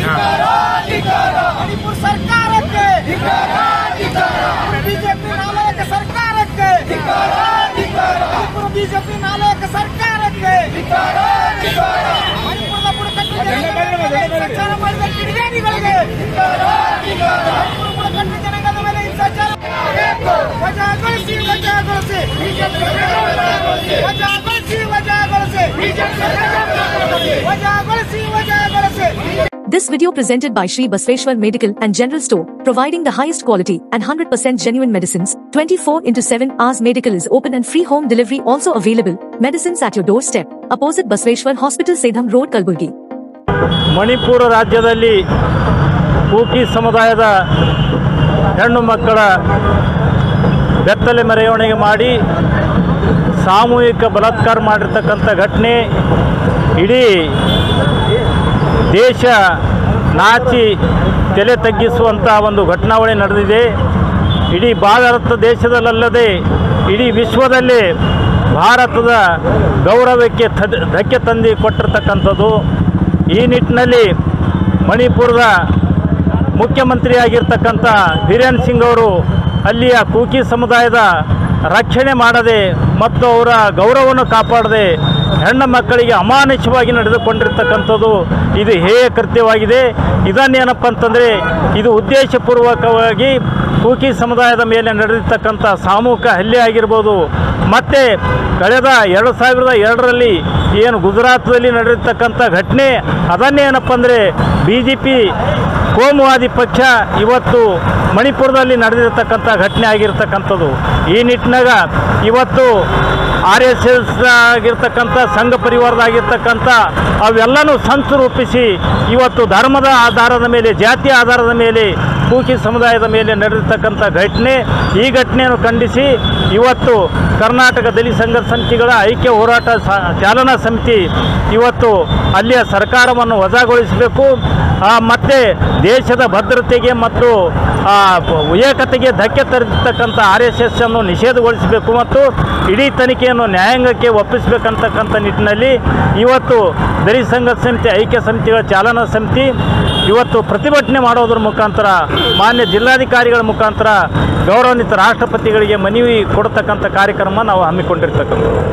ಮಣಿಪುರ ಸರ್ಕಾರಕ್ಕೆ ಬಿಜೆಪಿ ನಾಯಕ ಸರ್ಕಾರಕ್ಕೆ ಮಣಿಪುರ ಬಿಜೆಪಿ ನಾಯಕ ಸರ್ಕಾರಕ್ಕೆ ಮಣಿಪುರದ ಬುಡಕಟ್ಟು ಜನಾಂಗದ ಮೇಲೆ ಹಿಂಸಾಚಾರ ಮಾಡಿದ ಕಿಡಿಗೇಡಿಗಳಿಗೆ ಮಣಿಪುರ ಬುಡಕಟ್ಟು ಜನಾಂಗದ ಮೇಲೆ ಹಿಂಸಾಚಾರ ವಜಾಗೊಳಿಸಿ ವಜಾಗೊಳಿಸಿ ವಜಾಗೊಳಿಸಿ ವಜಾಗೊಳಿಸಿ ವಜಾಗೊಳಿಸಿ ವಜಾಗೊಳಿಸಿ This video presented by Sri Basveshwar Medical and General Store, providing the highest quality and 100% genuine medicines. 24 into 7 hours medical is open and free home delivery also available. Medicines at your doorstep. Opposite Basveshwar Hospital, Sedham Road, Kalburgi. Manipur ರಾಜ್ಯದಲ್ಲಿ ಕೂಕಿ ಸಮುದಾಯದ ಹೆಣ್ಣು ಮಕ್ಕಳ ಬೆತ್ತಲೆ ಮೆರವಣಿಗೆ ಮಾಡಿ ಸಾಮೂಹಿಕ ಬಲಾತ್ಕಾರ ಮಾಡಿರ್ತಕ್ಕಂಥ ಘಟನೆ ಇಡೀ ದೇಶ ನಾಚಿ ತಲೆ ತಗ್ಗಿಸುವಂಥ ಒಂದು ಘಟನಾವಳಿ ನಡೆದಿದೆ ಇಡೀ ಭಾರತ ದೇಶದಲ್ಲದೆ ಇಡೀ ವಿಶ್ವದಲ್ಲಿ ಭಾರತದ ಗೌರವಕ್ಕೆ ತದ್ ಧಕ್ಕೆ ತಂದು ಕೊಟ್ಟಿರ್ತಕ್ಕಂಥದ್ದು ಈ ನಿಟ್ಟಿನಲ್ಲಿ ಮಣಿಪುರದ ಮುಖ್ಯಮಂತ್ರಿಯಾಗಿರ್ತಕ್ಕಂಥ ಬೀರೇನ್ ಸಿಂಗ್ ಅವರು ಅಲ್ಲಿಯ ಕೂಕಿ ಸಮುದಾಯದ ರಕ್ಷಣೆ ಮಾಡದೆ ಮತ್ತು ಅವರ ಗೌರವವನ್ನು ಕಾಪಾಡದೆ ಹೆಣ್ಣು ಮಕ್ಕಳಿಗೆ ಅಮಾನುಷವಾಗಿ ನಡೆದುಕೊಂಡಿರ್ತಕ್ಕಂಥದ್ದು ಇದು ಹೇಯ ಕೃತ್ಯವಾಗಿದೆ ಇದನ್ನೇನಪ್ಪ ಅಂತಂದರೆ ಇದು ಉದ್ದೇಶಪೂರ್ವಕವಾಗಿ ಕೂಕಿ ಸಮುದಾಯದ ಮೇಲೆ ನಡೆದಿರ್ತಕ್ಕಂಥ ಸಾಮೂಹಿಕ ಹಲ್ಲೆ ಆಗಿರ್ಬೋದು ಮತ್ತು ಕಳೆದ ಎರಡು ಸಾವಿರದ ಎರಡರಲ್ಲಿ ಏನು ಗುಜರಾತ್ದಲ್ಲಿ ನಡೆದಿರ್ತಕ್ಕಂಥ ಘಟನೆ ಅದನ್ನೇನಪ್ಪ ಅಂದರೆ ಬಿ ಜೆ ಪಿ ಕೋಮುವಾದಿ ಪಕ್ಷ ಇವತ್ತು ಮಣಿಪುರದಲ್ಲಿ ನಡೆದಿರ್ತಕ್ಕಂಥ ಘಟನೆ ಆಗಿರ್ತಕ್ಕಂಥದ್ದು ಈ ನಿಟ್ಟಿನಾಗ ಇವತ್ತು ಆರ್ ಎಸ್ ಎಸ್ ಆಗಿರ್ತಕ್ಕಂಥ ಸಂಘ ಪರಿವಾರದಾಗಿರ್ತಕ್ಕಂಥ ಅವೆಲ್ಲನೂ ಸಂಚು ರೂಪಿಸಿ ಇವತ್ತು ಧರ್ಮದ ಆಧಾರದ ಮೇಲೆ ಜಾತಿಯ ಆಧಾರದ ಮೇಲೆ ಕೂಕಿ ಸಮುದಾಯದ ಮೇಲೆ ನಡೆದಿರ್ತಕ್ಕಂಥ ಘಟನೆ ಈ ಘಟನೆಯನ್ನು ಖಂಡಿಸಿ ಇವತ್ತು ಕರ್ನಾಟಕ ದಲಿತ ಸಂಘರ್ಷ ಸಮಿತಿಗಳ ಐಕ್ಯ ಹೋರಾಟ ಸ- ಚಾಲನಾ ಸಮಿತಿ ಇವತ್ತು ಅಲ್ಲಿಯ ಸರ್ಕಾರವನ್ನು ವಜಾಗೊಳಿಸಬೇಕು ಆ, ಮತ್ತೆ ದೇಶದ ಭದ್ರತೆಗೆ ಮತ್ತು ಆ, ಏಕತೆಗೆ ಧಕ್ಕೆ ತರತಕ್ಕಂಥ ಆರ್ ಎಸ್ ಎಸ್ ಅನ್ನು ನಿಷೇಧಗೊಳಿಸಬೇಕು ಮತ್ತು ಇಡೀ ತನಿಖೆಯನ್ನು ನ್ಯಾಯಾಂಗಕ್ಕೆ ಒಪ್ಪಿಸಬೇಕಂತಕ್ಕಂಥ ನಿಟ್ಟಿನಲ್ಲಿ ಇವತ್ತು ದಲಿತ ಸಂಘರ್ಷ ಸಮಿತಿ ಐಕ್ಯ ಸಮಿತಿಗಳ ಚಾಲನಾ ಸಮಿತಿ ಇವತ್ತು ಪ್ರತಿಭಟನೆ ಮಾಡೋದ್ರ ಮುಖಾಂತರ ಮಾನ್ಯ ಜಿಲ್ಲಾಧಿಕಾರಿಗಳ ಮುಖಾಂತರ ಗೌರವಾನ್ವಿತ ರಾಷ್ಟ್ರಪತಿಗಳಿಗೆ ಮನವಿ ಕೊಡ್ತಕ್ಕಂಥ ಕಾರ್ಯಕ್ರಮ ನಾವು ಹಮ್ಮಿಕೊಂಡಿರ್ತಕ್ಕಂಥದ್ದು